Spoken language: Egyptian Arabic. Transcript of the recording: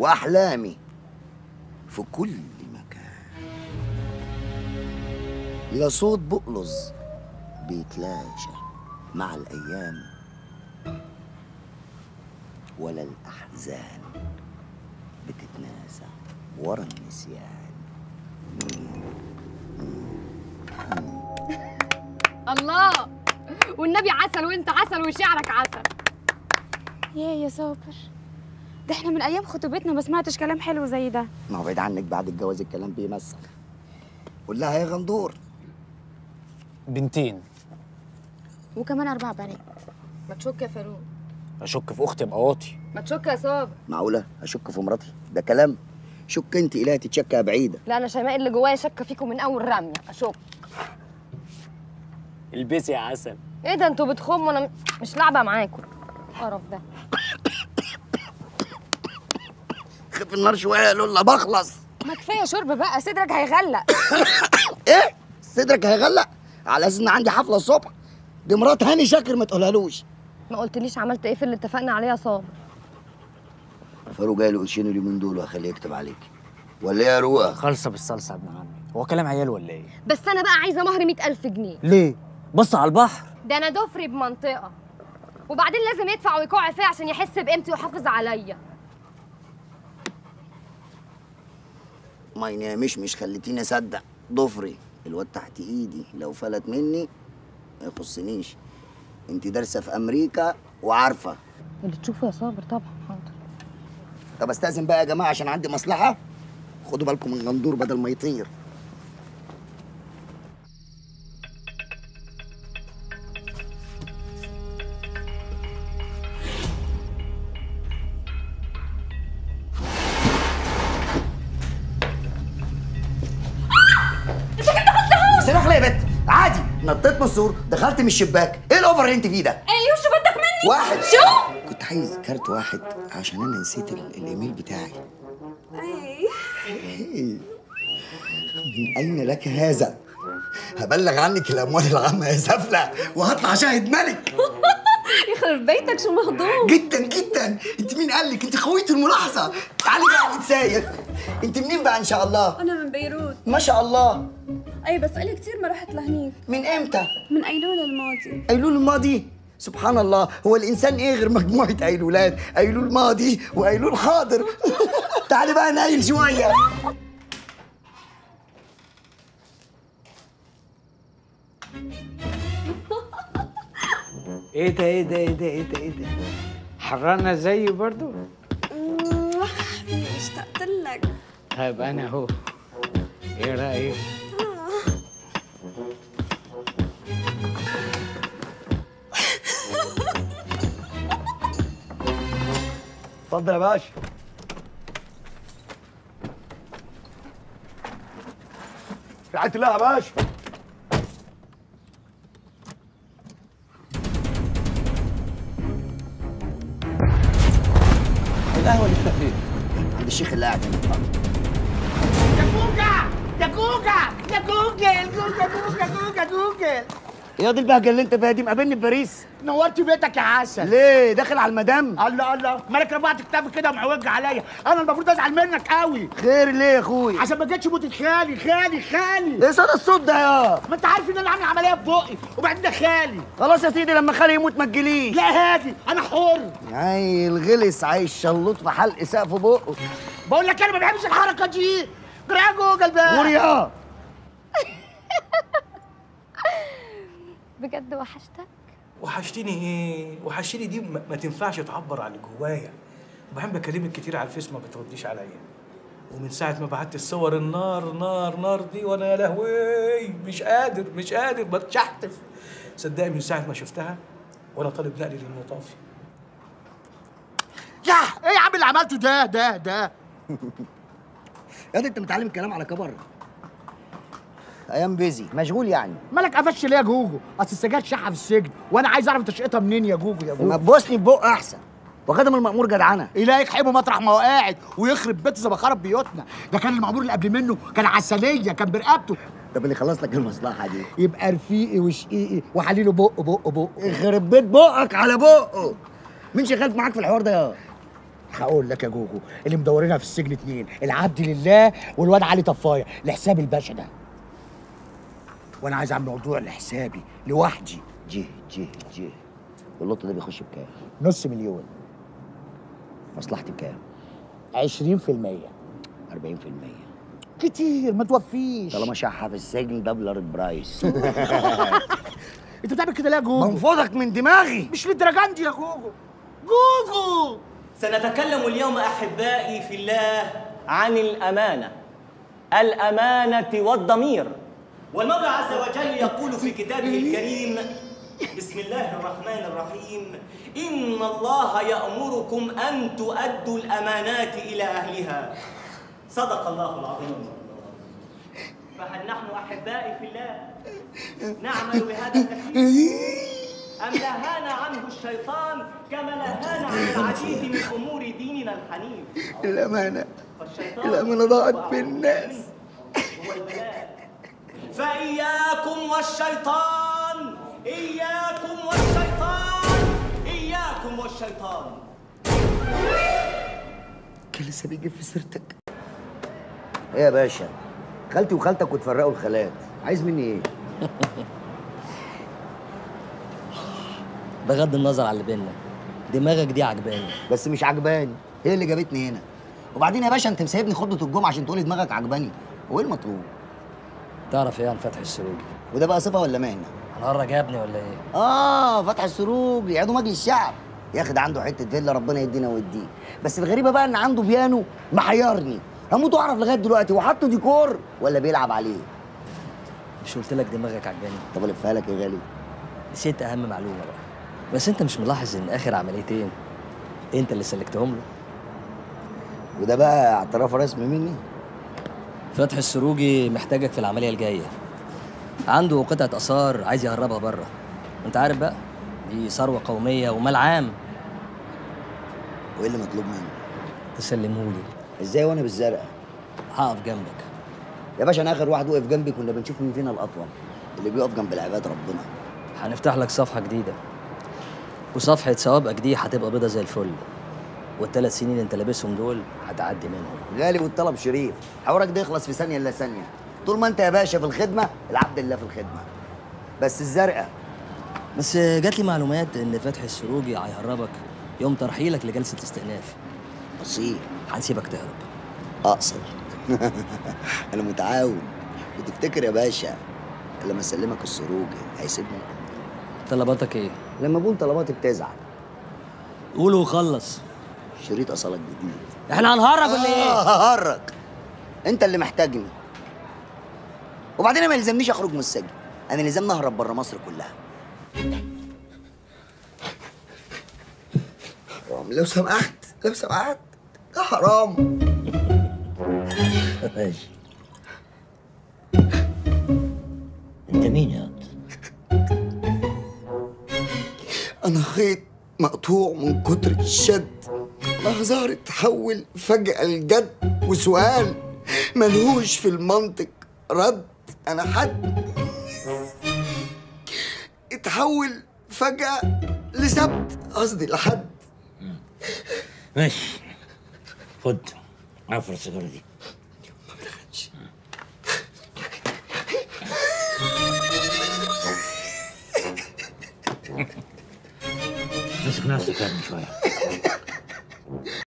واحلامي في كل مكان لا صوت بقلظ بيتلاشى مع الايام ولا الاحزان بتتناسى ورا النسيان الله والنبي عسل وانت عسل وشعرك عسل يا يا صابر ده احنا من ايام خطوبتنا ما سمعتش كلام حلو زي ده ما هو بعيد عنك بعد الجواز الكلام بيمسخ قول لها يا غندور بنتين وكمان اربع بنات ما تشك يا فاروق اشك في اختي ابقى واطي ما تشك يا صابر معقوله اشك في مراتي ده كلام شك انت الهي تتشكى بعيده لا انا شيماء اللي جوايا شاكه فيكم من اول رميه اشك البسي يا عسل ايه ده انتوا بتخموا انا م- مش لعبه معاكم القرف ده خف النار شويه يا لولا بخلص ما كفايه شرب بقى صدرك هيغلق ايه صدرك هيغلق على اساس ان عندي حفله الصبح دي مرات هاني شاكر ما تقولهالوش ما قلتليش عملت ايه في اللي اتفقنا عليه يا صابر فاروق جاي له قرشين اليومين دول وهخليه يكتب عليك ولا ايه يا روقه خالصه بالصلصه يا ابن عمي هو كلام عيال ولا ايه بس انا بقى عايزه مهر مئة ألف جنيه ليه بص على البحر ده انا دفري بمنطقه وبعدين لازم يدفع ويكوع فيها عشان يحس بقيمتي ويحافظ عليا ما ينامش مش خليتيني اصدق ضفري الواد تحت ايدي لو فلت مني ما يخصنيش انت دارسه في امريكا وعارفه اللي تشوفه يا صابر طبعا حاضر طب استاذن بقى يا جماعه عشان عندي مصلحه خدوا بالكم من غندور بدل ما يطير سلاح ليه يا بت عادي نطيت من السور دخلت من الشباك ايه الاوفر اللي انت فيه ده ايوه شو بدك مني واحد شو كنت عايز كارت واحد عشان انا نسيت ال- الايميل بتاعي اي إيه؟ من اين لك هذا هبلغ عنك الاموال العامه يا سفله وهطلع شاهد ملك يخرب بيتك شو مهضوم جدا جدا انت مين قال لك انت خويه الملاحظه تعالي بقى نتساير انت منين بقى ان شاء الله أنا من بيروت ما شاء الله أي بس إلي كتير ما رحت لهنيك من امتى من أيلول الماضي ايلول الماضي سبحان الله هو الانسان ايه غير مجموعه ايلولات ايلول ماضي وايلول حاضر تعالي بقى نايل شويه ايه ده ايه ده ايه ده ايه ده ايه ده حرانة زيي برضو اشتقت لك طيب انا اهو ايه رايك اتفضل يا باشا رعاية الله يا باشا القهوة اللي فين؟ عند الشيخ اللي قاعد هنا يا كوكا يا جوجل جوجل جوجل جوجل جوجل يا دي البهجة اللي انت فيها دي مقابلني في باريس نورت بيتك يا عسل ليه داخل على المدام الله الله مالك رفعت كتافك كده ومعوج عليا انا المفروض ازعل منك قوي خير ليه يا اخوي عشان ما جيتش موتة خالي خالي خالي ايه صدى الصوت ده يا ما انت عارف ان انا عامل عمليه في بقي وبعدين ده خالي خلاص يا سيدي لما خالي يموت ما تجيليش لا هادي انا حر عيل غلس عايش شلوط في حلق سقف بقه بقول لك انا ما بحبش الحركه دي جرى يا جوجل بقى غوريا بجد وحشتك وحشتني ايه وحشتني دي ما ما تنفعش تعبر عن اللي جوايا وبعدين بكلمك كتير على الفيس ما بترديش عليا ومن ساعة ما بعت الصور النار نار نار دي وانا يا لهوي مش قادر مش قادر بتشحتف صدقني من ساعة ما شفتها وانا طالب نقلي للمطافي يا ايه يا عم اللي عملته ده ده ده يا دي انت متعلم الكلام على كبر ايام بيزي مشغول يعني مالك قفش ليه يا جوجو اصل السجاد شحه في السجن وانا عايز اعرف تشقيتها منين يا جوجو يا ما جوجو تبوسني ببق احسن وخدم المأمور جدعنه إلهي يحبه مطرح ما هو قاعد ويخرب بيت زي ما خرب بيوتنا ده كان المأمور اللي قبل منه كان عسليه كان برقبته طب اللي خلص لك المصلحه دي يبقى رفيقي وشقيقي وحليله بق بق بق يخرب بيت بقك على بقه مين شغال معاك في الحوار ده يا هقول لك يا جوجو اللي مدورينها في السجن اتنين العبد لله والواد علي طفايه لحساب الباشا ده وانا عايز اعمل موضوع لحسابي لوحدي جه جه جه واللوت ده بيخش بكام؟ نص مليون مصلحتي بكام؟ 20% 40% كتير ما توفيش طالما شحة في السجن دبلر برايس انت بتعمل كده ليه يا جوجو؟ منفوضك من دماغي مش للدرجه دي يا جوجو جوجو سنتكلم اليوم احبائي في الله عن الامانه الامانه والضمير والمولى عز وجل يقول في كتابه الكريم بسم الله الرحمن الرحيم ان الله يامركم ان تؤدوا الامانات الى اهلها صدق الله العظيم فهل نحن احبائي في الله نعمل بهذا التكليف أم نهانا عنه الشيطان كما نهانا عن العديد من أمور ديننا الحنيف الأمانة فالشيطان الأمانة ضاعت في الناس هو البلاء فإياكم والشيطان إياكم والشيطان إياكم والشيطان كان لسه بيجي في سيرتك ايه يا باشا خالتي وخالتك وتفرقوا الخالات عايز مني ايه بغض النظر عن اللي بينا دماغك دي عجباني بس مش عجباني هي اللي جابتني هنا وبعدين يا باشا انت مسيبني خطبه الجمعه عشان تقولي دماغك عجباني هو ايه المطلوب تعرف ايه عن فتحي السروجي وده بقى صفه ولا مهنه الهرج يا ابني ولا ايه اه فتح السروج يعيدوا مجلس الشعب يا اخي ده عنده حته فيلا ربنا يدينا ويديه بس الغريبه بقى ان عنده بيانو محيرني هموت واعرف لغايه دلوقتي هو حاطه ديكور ولا بيلعب عليه مش قلت لك دماغك عجباني طب الفها لك يا غالي نسيت اهم معلومه بقى بس انت مش ملاحظ ان اخر عمليتين انت اللي سلكتهم له وده بقى اعتراف رسمي مني فتحي السروجي محتاجك في العمليه الجايه عنده قطعه اثار عايز يهربها بره انت عارف بقى دي ثروه قوميه ومال عام وايه اللي مطلوب مني تسلمهولي ازاي وانا بالزرقاء هقف جنبك يا باشا انا اخر واحد وقف جنبي كنا بنشوف مين فينا الاطول اللي بيقف جنب العباد ربنا هنفتح لك صفحه جديده وصفحه سوابقك دي هتبقى بيضه زي الفل والثلاث سنين انت لابسهم دول هتعدي منهم غالي والطلب شريف حوارك ده يخلص في ثانيه الا ثانيه طول ما انت يا باشا في الخدمه العبد لله في الخدمه بس الزرقاء بس جات لي معلومات ان فتحي السروجي هيهربك يوم ترحيلك لجلسه استئناف بسيط هنسيبك تهرب اقصر انا متعاون وتفتكر يا باشا لما اسلمك السروج هيسيبني طلباتك ايه لما بقول طلباتي بتزعل قول وخلص شريط اصلك جديد احنا هنهرب ولا ايه آه ههرج انت اللي محتاجني وبعدين أنا ما يلزمنيش اخرج من السجن انا لازمني اهرب بره مصر كلها حرام لو سمحت لو سمحت ده حرام ماشي انت مين يا واد؟ انا خيط مقطوع من كتر الشد مهزار اتحول فجأة لجد وسؤال ملهوش في المنطق رد انا حد اتحول فجأة لسبت قصدي لحد ماشي خد عفر السيجاره دي مسك نفسك يا ابني شويه